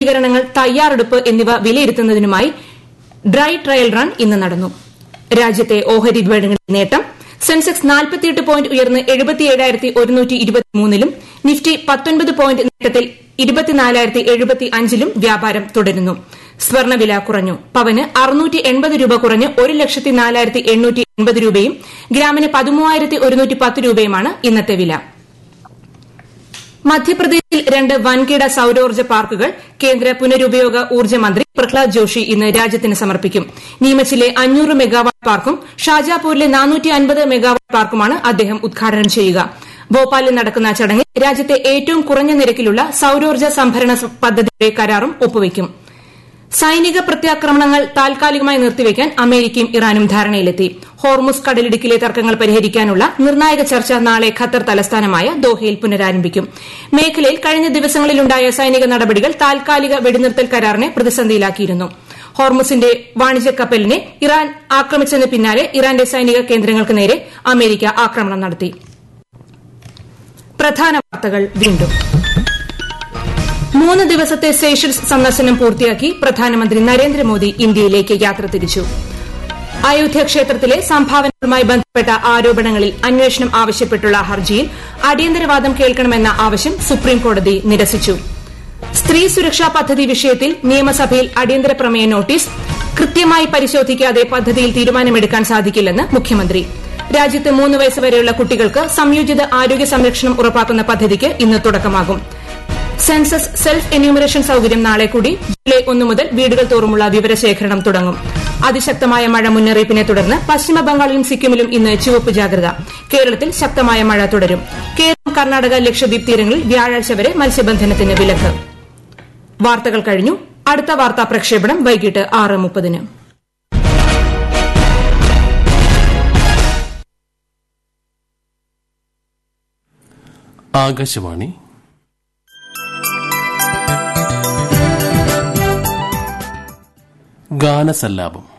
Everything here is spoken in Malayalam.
ക്രമീകരണങ്ങൾ തയ്യാറെടുപ്പ് എന്നിവ വിലയിരുത്തുന്നതിനുമായി ഡ്രൈ ട്രയൽ റൺ ഇന്ന് നടന്നു രാജ്യത്തെ ഓഹരി വിപണികളിൽ നേട്ടം സെൻസെക്സ് നാൽപ്പത്തിയെട്ട് പോയിന്റ് ഉയർന്ന് എഴുപത്തിയേഴായിരത്തി ഒരുന്നൂറ്റി ഇരുപത്തിമൂന്നിലും നിഫ്റ്റി പത്തൊൻപത് പോയിന്റ് നേട്ടത്തിൽ ഇരുപത്തിനാലായിരത്തി എഴുപത്തി അഞ്ചിലും വ്യാപാരം തുടരുന്നു സ്വർണ്ണവില കുറഞ്ഞു പവന് അറുന്നൂറ്റി എൺപത് രൂപ കുറഞ്ഞ് ഒരു ലക്ഷത്തി നാലായിരത്തി എണ്ണൂറ്റി എൺപത് രൂപയും ഗ്രാമിന് പതിമൂവായിരത്തി ഒരുന്നൂറ്റി പത്ത് രൂപയുമാണ് ഇന്നത്തെ വില മധ്യപ്രദേശിൽ രണ്ട് വൻകിട സൌരോർജ്ജ പാർക്കുകൾ കേന്ദ്ര പുനരുപയോഗ ഊർജ്ജ മന്ത്രി പ്രഹ്ലാദ് ജോഷി ഇന്ന് രാജ്യത്തിന് സമർപ്പിക്കും നീമച്ചിലെ അഞ്ഞൂറ് മെഗാവാട്ട് പാർക്കും ഷാജാപൂരിലെ നാനൂറ്റി അൻപത് മെഗാവാട്ട് പാർക്കുമാണ് അദ്ദേഹം ഉദ്ഘാടനം ചെയ്യുക ഭോപ്പാലിൽ നടക്കുന്ന ചടങ്ങിൽ രാജ്യത്തെ ഏറ്റവും കുറഞ്ഞ നിരക്കിലുള്ള സൌരോർജ്ജ സംഭരണ പദ്ധതിയുടെ കരാറും ഒപ്പുവയ്ക്കും സൈനിക പ്രത്യാക്രമണങ്ങൾ താൽക്കാലികമായി നിർത്തിവെക്കാൻ അമേരിക്കയും ഇറാനും ധാരണയിലെത്തി ഹോർമുസ് കടലിടുക്കിലെ തർക്കങ്ങൾ പരിഹരിക്കാനുള്ള നിർണായക ചർച്ച നാളെ ഖത്തർ തലസ്ഥാനമായ ദോഹയിൽ പുനരാരംഭിക്കും മേഖലയിൽ കഴിഞ്ഞ ദിവസങ്ങളിലുണ്ടായ സൈനിക നടപടികൾ താൽക്കാലിക വെടിനിർത്തൽ കരാറിനെ പ്രതിസന്ധിയിലാക്കിയിരുന്നു ഹോർമുസിന്റെ വാണിജ്യ കപ്പലിനെ ഇറാൻ ആക്രമിച്ചതിന് പിന്നാലെ ഇറാന്റെ സൈനിക കേന്ദ്രങ്ങൾക്ക് നേരെ അമേരിക്ക ആക്രമണം നടത്തി പ്രധാന വാർത്തകൾ വീണ്ടും മൂന്ന് ദിവസത്തെ സേഷൽസ് സന്ദർശനം പൂർത്തിയാക്കി പ്രധാനമന്ത്രി നരേന്ദ്രമോദി ഇന്ത്യയിലേക്ക് യാത്ര തിരിച്ചു അയോധ്യ ക്ഷേത്രത്തിലെ സംഭാവനകളുമായി ബന്ധപ്പെട്ട ആരോപണങ്ങളിൽ അന്വേഷണം ആവശ്യപ്പെട്ടുള്ള ഹർജിയിൽ അടിയന്തരവാദം കേൾക്കണമെന്ന ആവശ്യം സുപ്രീംകോടതി നിരസിച്ചു സ്ത്രീ സുരക്ഷാ പദ്ധതി വിഷയത്തിൽ നിയമസഭയിൽ അടിയന്തര പ്രമേയ നോട്ടീസ് കൃത്യമായി പരിശോധിക്കാതെ പദ്ധതിയിൽ തീരുമാനമെടുക്കാൻ സാധിക്കില്ലെന്ന് മുഖ്യമന്ത്രി രാജ്യത്ത് മൂന്ന് വയസ്സുവരെയുള്ള കുട്ടികൾക്ക് സംയോജിത ആരോഗ്യ സംരക്ഷണം ഉറപ്പാക്കുന്ന പദ്ധതിക്ക് ഇന്ന് തുടക്കമാകും സെൻസസ് സെൽഫ് എന്യൂമറേഷൻ സൌകര്യം നാളെ കൂടി ജൂലൈ ഒന്ന് മുതൽ വീടുകൾ തോറുമുള്ള വിവരശേഖരണം തുടങ്ങും അതിശക്തമായ മഴ മുന്നറിയിപ്പിനെ തുടർന്ന് പശ്ചിമ ബംഗാളിലും സിക്കിമിലും ഇന്ന് ചുവപ്പ് ജാഗ്രത കേരളത്തിൽ ശക്തമായ മഴ തുടരും കേരളം കർണാടക ലക്ഷദ്വീപ് തീരങ്ങളിൽ വ്യാഴാഴ്ച വരെ മത്സ്യബന്ധനത്തിന് വിലക്ക് വാർത്തകൾ കഴിഞ്ഞു അടുത്ത വാർത്താ പ്രക്ഷേപണം വൈകിട്ട് ആറ് മുപ്പതിന് ആകാശവാണി ഗാനസല്ലാപം